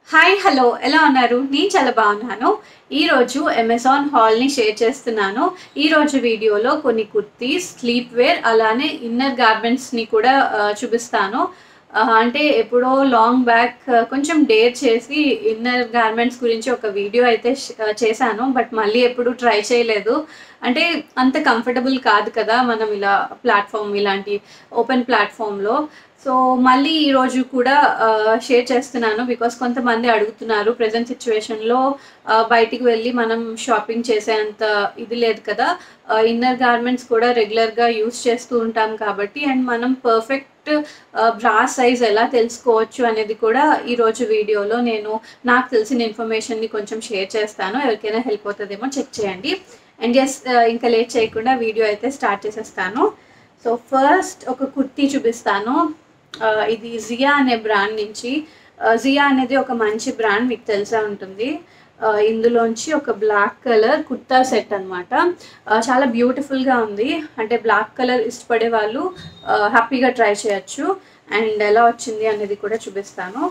hi hello ఎలా ఉన్నారు నేను చాలా బాగున్నాను ఈరోజు అమెజాన్ హాల్ని షేర్ చేస్తున్నాను ఈరోజు వీడియోలో కొన్ని కుర్తీస్ స్లీప్ వేర్ అలానే ఇన్నర్ గార్మెంట్స్ని కూడా ఆ, చూపిస్తాను ఆ, అంటే ఎప్పుడో లాంగ్ బ్యాక్ కొంచెం డేర్ చేసి ఇన్నర్ గార్మెంట్స్ గురించి ఒక వీడియో అయితే ష- ఆ, చేశాను బట్ మళ్ళీ ఎప్పుడు ట్రై చేయలేదు అంటే అంత కంఫర్టబుల్ కాదు కదా మనం ఇలా ప్లాట్ఫామ్ ఇలాంటి ఓపెన్ ప్లాట్ఫామ్లో సో మళ్ళీ ఈరోజు కూడా షేర్ చేస్తున్నాను బికాస్ కొంతమంది అడుగుతున్నారు ప్రజెంట్ సిచ్యువేషన్లో బయటికి వెళ్ళి మనం షాపింగ్ చేసేంత ఇది లేదు కదా ఇన్నర్ గార్మెంట్స్ కూడా రెగ్యులర్గా యూస్ చేస్తూ ఉంటాం కాబట్టి అండ్ మనం పర్ఫెక్ట్ బ్రా సైజ్ ఎలా తెలుసుకోవచ్చు అనేది కూడా ఈరోజు వీడియోలో నేను నాకు తెలిసిన ఇన్ఫర్మేషన్ని కొంచెం షేర్ చేస్తాను ఎవరికైనా హెల్ప్ అవుతుందేమో చెక్ చేయండి అండ్ ఎస్ ఇంకా లేట్ చేయకుండా వీడియో అయితే స్టార్ట్ చేసేస్తాను సో ఫస్ట్ ఒక కుర్తీ చూపిస్తాను ఆ, ఇది జియా అనే బ్రాండ్ నుంచి ఆ, జియా అనేది ఒక మంచి బ్రాండ్ మీకు తెలిసే ఉంటుంది ఆ, ఇందులోంచి ఒక బ్లాక్ కలర్ కుర్తా సెట్ అనమాట చాలా బ్యూటిఫుల్గా ఉంది అంటే బ్లాక్ కలర్ ఇష్టపడే వాళ్ళు ఆ, హ్యాపీగా ట్రై చేయొచ్చు అండ్ ఎలా వచ్చింది అనేది కూడా చూపిస్తాను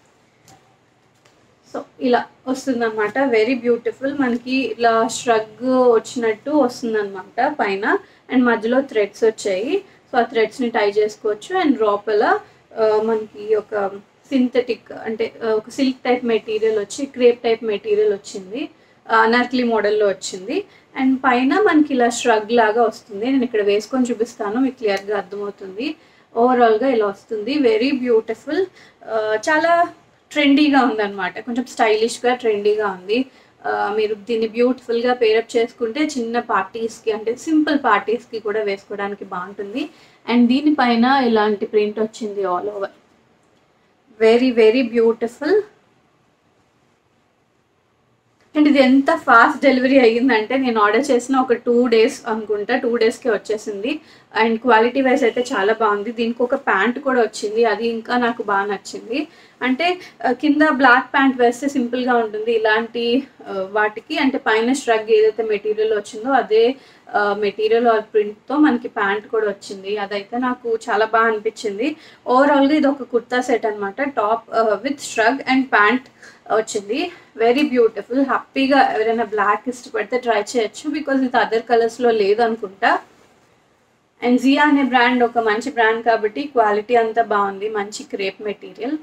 సో ఇలా వస్తుందన్నమాట వెరీ బ్యూటిఫుల్ మనకి ఇలా స్ట్రగ్ వచ్చినట్టు వస్తుందన్నమాట పైన అండ్ మధ్యలో థ్రెడ్స్ వచ్చాయి సో ఆ థ్రెడ్స్ని టై చేసుకోవచ్చు అండ్ లోపల ఆ, మనకి ఒక సింథటిక్ అంటే ఆ, ఒక సిల్క్ టైప్ మెటీరియల్ వచ్చి క్రేప్ టైప్ మెటీరియల్ వచ్చింది అనార్కలీ మోడల్లో వచ్చింది అండ్ పైన మనకి ఇలా స్ట్రగ్ లాగా వస్తుంది నేను ఇక్కడ వేసుకొని చూపిస్తాను మీకు క్లియర్గా అర్థమవుతుంది ఓవరాల్గా ఇలా వస్తుంది వెరీ బ్యూటిఫుల్ చాలా ట్రెండీగా ఉందన్నమాట కొంచెం స్టైలిష్గా ట్రెండీగా ఉంది ఆ, మీరు దీన్ని బ్యూటిఫుల్గా పేరప్ చేసుకుంటే చిన్న పార్టీస్కి అంటే సింపుల్ పార్టీస్కి కూడా వేసుకోవడానికి బాగుంటుంది అండ్ దీనిపైన ఇలాంటి ప్రింట్ వచ్చింది all over very very beautiful and ఇది ఎంత ఫాస్ట్ డెలివరీ అయ్యిందంటే నేను ఆర్డర్ చేసిన ఒక టూ డేస్ అనుకుంటా టూ డేస్కి వచ్చేసింది అండ్ క్వాలిటీ వైజ్ అయితే చాలా బాగుంది దీనికి ఒక ప్యాంట్ కూడా వచ్చింది అది ఇంకా నాకు బాగా నచ్చింది అంటే ఆ, కింద బ్లాక్ ప్యాంట్ వేస్తే సింపుల్గా ఉంటుంది ఇలాంటి ఆ, వాటికి అంటే పైన స్ట్రగ్ ఏదైతే మెటీరియల్ వచ్చిందో అదే మెటీరియల్ ఆర్ ప్రింట్తో మనకి ప్యాంట్ కూడా వచ్చింది అదైతే నాకు చాలా బాగా అనిపించింది ఓవరాల్గా ఇది ఒక కుర్తా సెట్ అనమాట టాప్ విత్ స్ట్రగ్ అండ్ ప్యాంట్ వచ్చింది వెరీ బ్యూటిఫుల్ హ్యాపీగా ఎవరైనా బ్లాక్ ఇష్టపడితే ట్రై చేయొచ్చు బికాజ్ ఇది అదర్ కలర్స్లో లేదు అనుకుంటా అండ్ జియా అనే బ్రాండ్ ఒక మంచి బ్రాండ్ కాబట్టి క్వాలిటీ అంతా బాగుంది మంచి క్రేప్ మెటీరియల్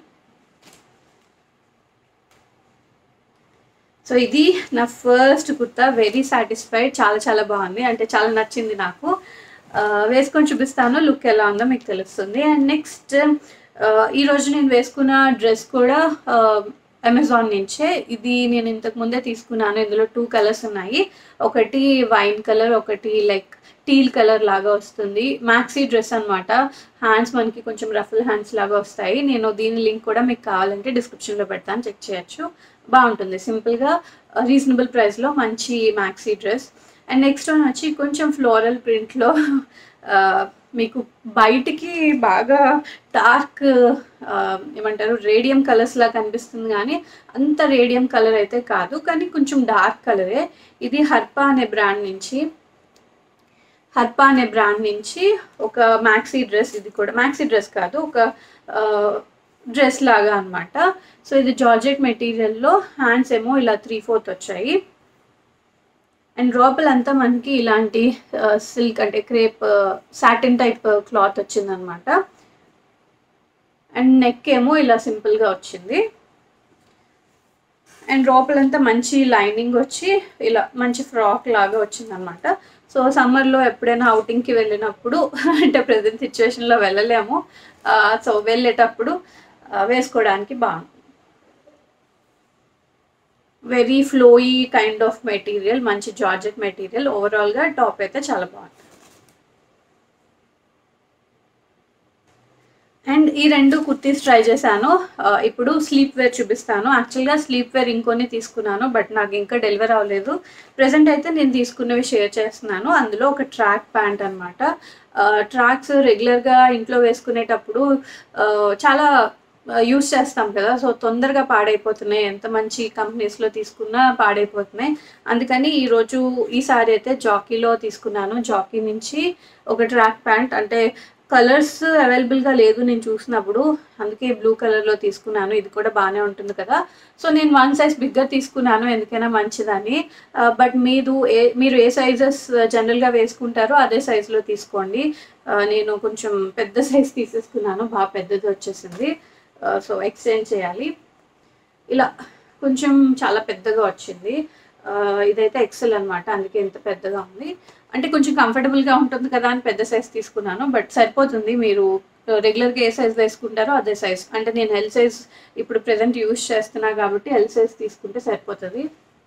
సో ఇది నా ఫస్ట్ కుర్తా వెరీ సాటిస్ఫైడ్ చాలా చాలా బాగుంది అంటే చాలా నచ్చింది నాకు ఆ, వేసుకొని చూపిస్తాను లుక్ ఎలా ఉందో మీకు తెలుస్తుంది అండ్ నెక్స్ట్ ఈరోజు నేను వేసుకున్న డ్రెస్ కూడా అమెజాన్ నుంచే ఇది నేను ఇంతకు ముందే తీసుకున్నాను ఇందులో టూ కలర్స్ ఉన్నాయి ఒకటి వైన్ కలర్ ఒకటి లైక్ టీల్ కలర్ లాగా వస్తుంది మ్యాక్సీ డ్రెస్ అనమాట హ్యాండ్స్ మనకి కొంచెం రఫుల్ హ్యాండ్స్ లాగా వస్తాయి నేను దీని లింక్ కూడా మీకు కావాలంటే డిస్క్రిప్షన్లో పెడతాను చెక్ చేయొచ్చు బాగుంటుంది సింపుల్గా రీజనబుల్ ప్రైస్లో మంచి maxi dress and next one వచ్చి కొంచెం ఫ్లోరల్ ప్రింట్లో మీకు బయటికి బాగా డార్క్ ఏమంటారు రేడియం కలర్స్ లా కనిపిస్తుంది కానీ అంత రేడియం కలర్ అయితే కాదు కానీ కొంచెం డార్క్ కలరే ఇది హర్పా అనే బ్రాండ్ నుంచి హర్పా అనే బ్రాండ్ నుంచి ఒక మ్యాక్సీ డ్రెస్ ఇది కూడా మ్యాక్సీ డ్రెస్ కాదు ఒక డ్రెస్ లాగా అన్నమాట సో ఇది జార్జెట్ మెటీరియల్లో హ్యాండ్స్ ఏమో ఇలా త్రీ ఫోర్త్ వచ్చాయి అండ్ లోపలంతా మనకి ఇలాంటి సిల్క్ అంటే క్రేప్ సాటిన్ టైప్ క్లాత్ వచ్చిందనమాట అండ్ నెక్ ఏమో ఇలా సింపుల్గా వచ్చింది అండ్ లోపలంతా మంచి లైనింగ్ వచ్చి ఇలా మంచి ఫ్రాక్ లాగా వచ్చిందనమాట సో సమ్మర్లో ఎప్పుడైనా అవుటింగ్కి వెళ్ళినప్పుడు అంటే ప్రజెంట్ సిచ్యువేషన్లో వెళ్ళలేము సో వెళ్ళేటప్పుడు ఆ, వేసుకోవడానికి బాగుంది very flowy kind of material మంచి జార్జెట్ మెటీరియల్ ఓవరాల్గా టాప్ అయితే చాలా బాగుంది అండ్ ఈ రెండు కుర్తీస్ ట్రై చేశాను ఆ, ఇప్పుడు స్లీప్ వేర్ చూపిస్తాను యాక్చువల్గా స్లీప్ వేర్ ఇంకొన్ని తీసుకున్నాను బట్ నాకు ఇంకా డెలివర్ అవ్వలేదు ప్రజెంట్ అయితే నేను తీసుకున్నవి షేర్ చేస్తున్నాను అందులో ఒక ట్రాక్ ప్యాంట్ అనమాట ట్రాక్స్ రెగ్యులర్గా ఇంట్లో వేసుకునేటప్పుడు ఆ, చాలా యూస్ చేస్తాం కదా సో తొందరగా పాడైపోతున్నాయి ఎంత మంచి కంపెనీస్లో తీసుకున్నా పాడైపోతున్నాయి అందుకని ఈరోజు ఈసారి అయితే జాకీలో తీసుకున్నాను జాకీ నుంచి ఒక ట్రాక్ ప్యాంట్ అంటే కలర్స్ అవైలబుల్గా లేదు నేను చూసినప్పుడు అందుకే బ్లూ కలర్లో తీసుకున్నాను ఇది కూడా బాగానే ఉంటుంది కదా సో నేను వన్ సైజ్ బిగ్గర్ తీసుకున్నాను ఎందుకైనా మంచిదని బట్ మీరు ఏ మీరు ఏ సైజెస్ జనరల్గా వేసుకుంటారో అదే సైజులో తీసుకోండి ఆ, నేను కొంచెం పెద్ద సైజ్ తీసేసుకున్నాను బాగా పెద్దది వచ్చేసింది సో ఎక్స్చేంజ్ చేయాలి ఇలా కొంచెం చాలా పెద్దగా వచ్చింది ఆ, ఇదైతే ఎక్సెల్ అనమాట అందుకే ఇంత పెద్దగా ఉంది అంటే కొంచెం కంఫర్టబుల్గా ఉంటుంది కదా అని పెద్ద సైజ్ తీసుకున్నాను బట్ సరిపోతుంది మీరు రెగ్యులర్గా ఏ సైజ్ వేసుకుంటారో అదే సైజ్ అంటే నేను ఎల్ సైజ్ ఇప్పుడు ప్రెసెంట్ యూస్ చేస్తున్నా కాబట్టి ఎల్ సైజ్ తీసుకుంటే సరిపోతుంది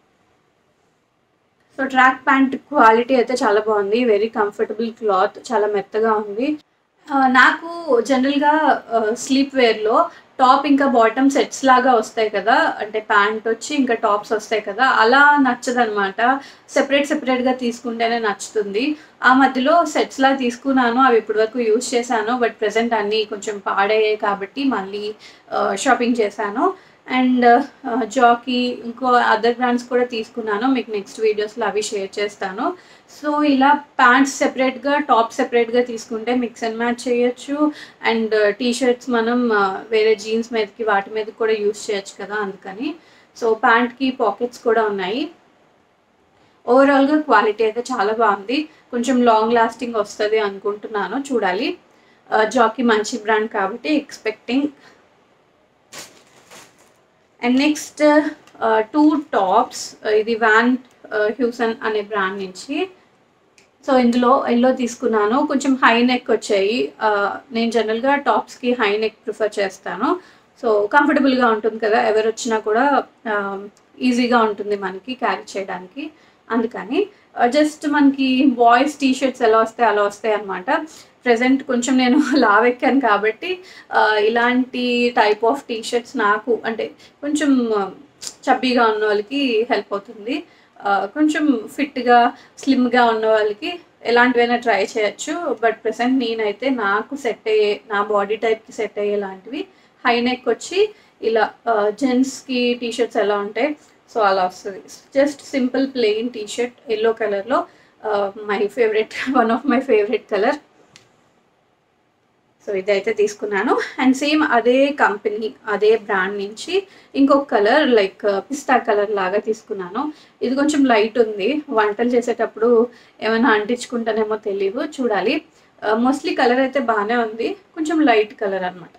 సో ట్రాక్ ప్యాంట్ క్వాలిటీ అయితే చాలా బాగుంది వెరీ కంఫర్టబుల్ క్లాత్ చాలా మెత్తగా ఉంది ఆ, నాకు జనరల్గా స్లీప్ వేర్లో టాప్ ఇంకా బాటమ్ సెట్స్ లాగా వస్తాయి కదా అంటే ప్యాంట్ వచ్చి ఇంకా టాప్స్ వస్తాయి కదా అలా నచ్చదనమాట సెపరేట్ సెపరేట్గా తీసుకుంటేనే నచ్చుతుంది ఆ మధ్యలో సెట్స్ లా తీసుకున్నాను అవి ఇప్పటి వరకు యూజ్ చేశాను బట్ ప్రెసెంట్ అన్నీ కొంచెం పాడయ్యాయి కాబట్టి మళ్ళీ షాపింగ్ చేశాను అండ్ జాకీ ఇంకో అదర్ బ్రాండ్స్ కూడా తీసుకున్నాను మీకు నెక్స్ట్ వీడియోస్లో అవి షేర్ చేస్తాను సో ఇలా ప్యాంట్స్ సెపరేట్గా టాప్ సెపరేట్గా తీసుకుంటే మిక్స్ అండ్ మ్యాచ్ చేయొచ్చు అండ్ టీ షర్ట్స్ మనం ఆ, వేరే జీన్స్ మీదకి వాటి మీద కూడా యూస్ చేయొచ్చు కదా అందుకని సో ప్యాంట్కి పాకెట్స్ కూడా ఉన్నాయి ఓవరాల్గా క్వాలిటీ అయితే చాలా బాగుంది కొంచెం లాంగ్ లాస్టింగ్ వస్తుంది అనుకుంటున్నాను చూడాలి ఆ, జాకీ మంచి బ్రాండ్ కాబట్టి expecting and next two tops ఇది వ్యాన్ హ్యూసన్ అనే బ్రాండ్ నుంచి సో ఇందులో ఎల్లో తీసుకున్నాను కొంచెం హై నెక్ వచ్చాయి ఆ, నేను జనరల్గా టాప్స్కి హై నెక్ ప్రిఫర్ చేస్తాను సో కంఫర్టబుల్గా ఉంటుంది కదా ఎవరు వచ్చినా కూడా ఈజీగా ఉంటుంది మనకి క్యారీ చేయడానికి అందుకని జస్ట్ మనకి బాయ్స్ టీ షర్ట్స్ ఎలా వస్తాయి అలా వస్తాయి అనమాట ప్రజెంట్ కొంచెం నేను లావెక్కాను కాబట్టి ఆ, ఇలాంటి టైప్ ఆఫ్ టీ షర్ట్స్ నాకు అంటే కొంచెం చబ్బీగా ఉన్న వాళ్ళకి హెల్ప్ అవుతుంది ఆ, కొంచెం ఫిట్గా స్లిమ్గా ఉన్న వాళ్ళకి ఎలాంటివైనా ట్రై చేయొచ్చు బట్ ప్రెసెంట్ నేనైతే నాకు సెట్ అయ్యే నా బాడీ టైప్కి సెట్ అయ్యేలాంటివి హై నెక్ వచ్చి ఇలా జెంట్స్కి టీ షర్ట్స్ ఎలా ఉంటాయి సో అలా వస్తుంది just simple plain T shirt yellow కలర్లో my favourite one of my favourite colour so ఇదైతే తీసుకున్నాను అండ్ సేమ్ అదే కంపెనీ అదే బ్రాండ్ నుంచి ఇంకొక కలర్ లైక్ పిస్తా కలర్ లాగా తీసుకున్నాను ఇది కొంచెం లైట్ ఉంది వంటలు చేసేటప్పుడు ఏమైనా అంటించుకుంటానేమో తెలియదు చూడాలి మోస్ట్లీ కలర్ అయితే బాగానే ఉంది కొంచెం లైట్ కలర్ అన్నమాట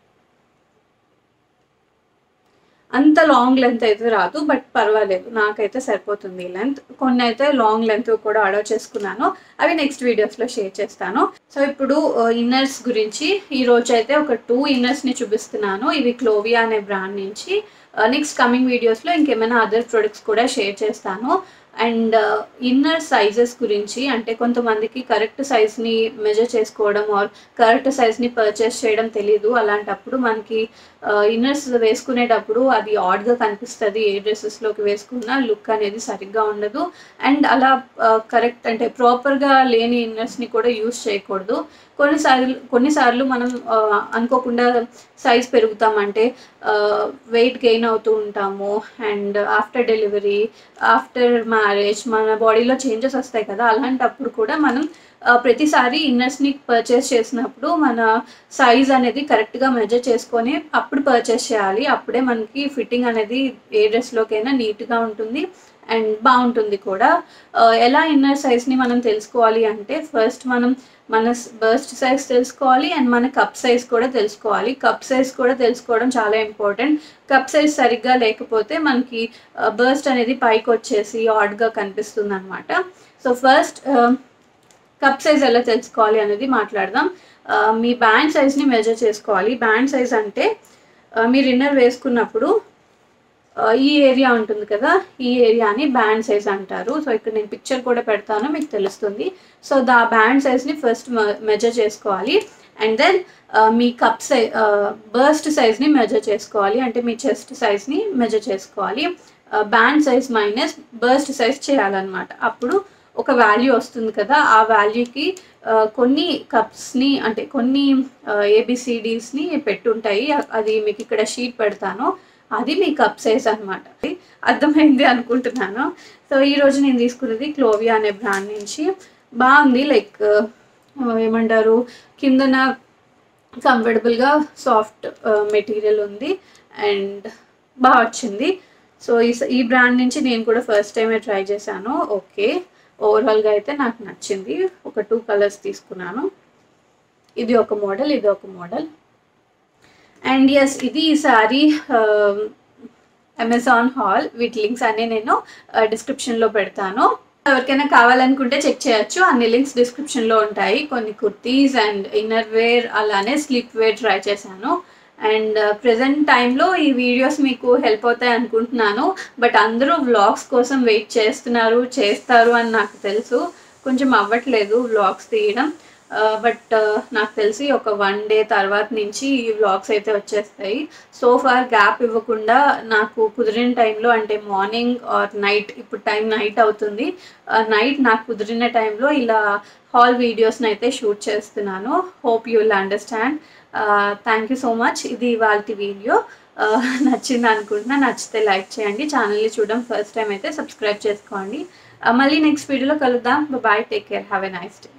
అంత లాంగ్ లెంత్ అయితే రాదు బట్ పర్వాలేదు నాకైతే సరిపోతుంది ఈ లెంత్ కొన్ని అయితే లాంగ్ లెంత్ కూడా ఆర్డర్ చేసుకున్నాను అవి నెక్స్ట్ వీడియోస్లో షేర్ చేస్తాను సో ఇప్పుడు ఇన్నర్స్ గురించి ఈ రోజు అయితే ఒక టూ ఇన్నర్స్ని చూపిస్తున్నాను ఇవి క్లోవియా అనే బ్రాండ్ నుంచి నెక్స్ట్ కమింగ్ వీడియోస్లో ఇంకేమైనా అదర్ ప్రొడక్ట్స్ కూడా షేర్ చేస్తాను అండ్ ఇన్నర్ సైజెస్ గురించి అంటే కొంతమందికి కరెక్ట్ సైజ్ని మెజర్ చేసుకోవడం ఆర్ కరెక్ట్ సైజ్ని పర్చేస్ చేయడం తెలియదు అలాంటప్పుడు మనకి ఇన్నర్స్ వేసుకునేటప్పుడు అది ఆడ్గా కనిపిస్తుంది ఏ డ్రెస్సెస్లోకి వేసుకున్నా లుక్ అనేది సరిగ్గా ఉండదు అండ్ అలా కరెక్ట్ అంటే ప్రాపర్గా లేని ఇన్నర్స్ని కూడా యూస్ చేయకూడదు కొన్నిసార్లు కొన్నిసార్లు మనం ఆ, అనుకోకుండా సైజ్ పెరుగుతామంటే వెయిట్ గెయిన్ అవుతూ ఉంటాము and after delivery after marriage మన బాడీలో చేంజెస్ వస్తాయి కదా అలాంటప్పుడు కూడా మనం ఆ, ప్రతిసారి ఇన్నర్స్ని పర్చేస్ చేసినప్పుడు మన సైజ్ అనేది కరెక్ట్గా మెజర్ చేసుకొని అప్పుడు పర్చేస్ చేయాలి అప్పుడే మనకి ఫిట్టింగ్ అనేది ఏ డ్రెస్లోకైనా నీట్గా ఉంటుంది అండ్ బాగుంటుంది కూడా ఆ, ఎలా ఇన్నర్ సైజ్ని మనం తెలుసుకోవాలి అంటే ఫస్ట్ మనం మన బర్స్ట్ సైజ్ తెలుసుకోవాలి అండ్ మన కప్ సైజ్ కూడా తెలుసుకోవాలి కప్ సైజ్ కూడా తెలుసుకోవడం చాలా ఇంపార్టెంట్ కప్ సైజ్ సరిగ్గా లేకపోతే మనకి బర్స్ట్ అనేది పైకి వచ్చేసి ఆడ్గా కనిపిస్తుంది అనమాట సో ఫస్ట్ కప్ సైజ్ ఎలా తెలుసుకోవాలి అనేది మాట్లాడదాం ఆ, మీ బ్యాండ్ సైజ్ని మెజర్ చేసుకోవాలి బ్యాండ్ సైజ్ అంటే ఆ, మీరు ఇన్నర్ వేసుకున్నప్పుడు ఆ, ఈ ఏరియా ఉంటుంది కదా ఈ ఏరియాని బ్యాండ్ సైజ్ అంటారు సో ఇక్కడ నేను పిక్చర్ కూడా పెడతాను మీకు తెలుస్తుంది సో దా బ్యాండ్ సైజ్ని ఫస్ట్ మెజర్ చేసుకోవాలి అండ్ దెన్ మీ కప్ సైజ్ బర్స్ట్ సైజ్ని మెజర్ చేసుకోవాలి అంటే మీ చెస్ట్ సైజ్ని మెజర్ చేసుకోవాలి band size minus bust size చేయాలన్నమాట అప్పుడు ఒక వాల్యూ వస్తుంది కదా ఆ వాల్యూకి కొన్ని కప్స్ని అంటే కొన్ని ఏబిసిడీస్ని పెట్టుంటాయి అ- అది మీకు ఇక్కడ షీట్ పెడతాను అది మీ కప్ సైజ్ అనమాట అర్థమైంది అనుకుంటున్నాను సో ఈ రోజు నేను తీసుకున్నది క్లోవియా అనే బ్రాండ్ నుంచి బాగుంది లైక్ ఏమంటారు కిందన కంఫర్టబుల్గా సాఫ్ట్ మెటీరియల్ ఉంది అండ్ బాగా వచ్చింది సో ఈ ఈ బ్రాండ్ నుంచి నేను కూడా ఫస్ట్ టైమే ట్రై చేశాను ఓకే ఓవరాల్గా అయితే నాకు నచ్చింది ఒక టూ కలర్స్ తీసుకున్నాను ఇది ఒక మోడల్ ఇది ఒక మోడల్ అండ్ ఎస్ ఇది ఈ సారీ అమెజాన్ హాల్ వీటి లింక్స్ అన్ని నేను డిస్క్రిప్షన్లో పెడతాను ఎవరికైనా కావాలనుకుంటే చెక్ చేయొచ్చు అన్ని లింక్స్ డిస్క్రిప్షన్లో ఉంటాయి కొన్ని కుర్తీస్ అండ్ ఇన్నర్ వేర్ అలానే స్లీప్ వేర్ ట్రై చేశాను అండ్ ప్రజెంట్ టైంలో ఈ వీడియోస్ మీకు హెల్ప్ అవుతాయి అనుకుంటున్నాను బట్ అందరూ వ్లాగ్స్ కోసం వెయిట్ చేస్తున్నారు చేస్తారు అని నాకు తెలుసు కొంచెం అవ్వట్లేదు వ్లాగ్స్ తీయడం బట్ నాకు తెలిసి ఒక వన్ డే తర్వాత నుంచి ఈ వ్లాగ్స్ అయితే వచ్చేస్తాయి సో ఫార్ గ్యాప్ ఇవ్వకుండా నాకు కుదిరిన టైంలో అంటే మార్నింగ్ ఆర్ నైట్ ఇప్పుడు టైం నైట్ అవుతుంది నైట్ నాకు కుదిరిన టైంలో ఇలా హాల్ వీడియోస్ని అయితే షూట్ చేస్తున్నాను hope you will understand thank you so much ఇది వాళ్ళ వీడియో నచ్చింది అనుకుంటున్నా నచ్చితే లైక్ చేయండి ఛానల్ని చూడడం ఫస్ట్ టైం అయితే సబ్స్క్రైబ్ చేసుకోండి మళ్ళీ నెక్స్ట్ వీడియోలో కలుద్దాం bye take care have a nice day